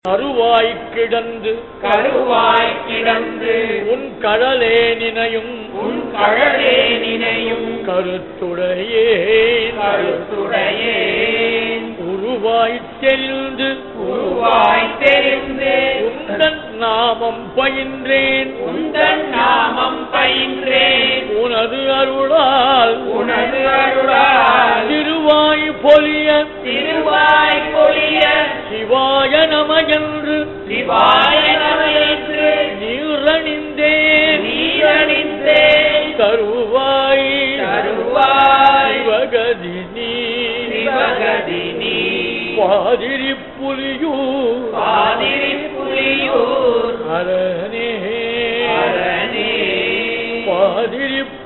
கருவாய் கிடந்து கருவாய் கிடந்து உன் கடலே நினையும் உன் கழலே நினையும் கருத்துடையே கருத்துடையேன் உருவாய் தெரிந்து உருவாய் தெரிந்து உந்தன் நாமம் பயின்றேன் உந்தன் நாமம் பயின்றேன் உனது அருளால் உனது அருளால் திருவாய் பொலிய திருவாய் பொழிய சிவாய நம என்று சிவாய நமயன்று நீரணிந்தேன் நீரணிந்தேன் கருவாய் கருவாய் சிவகதி நீ சிவகதி நீ பாதிரி புலியூர் பாதிரி புலியூர் அரணே அரணே பாதிரி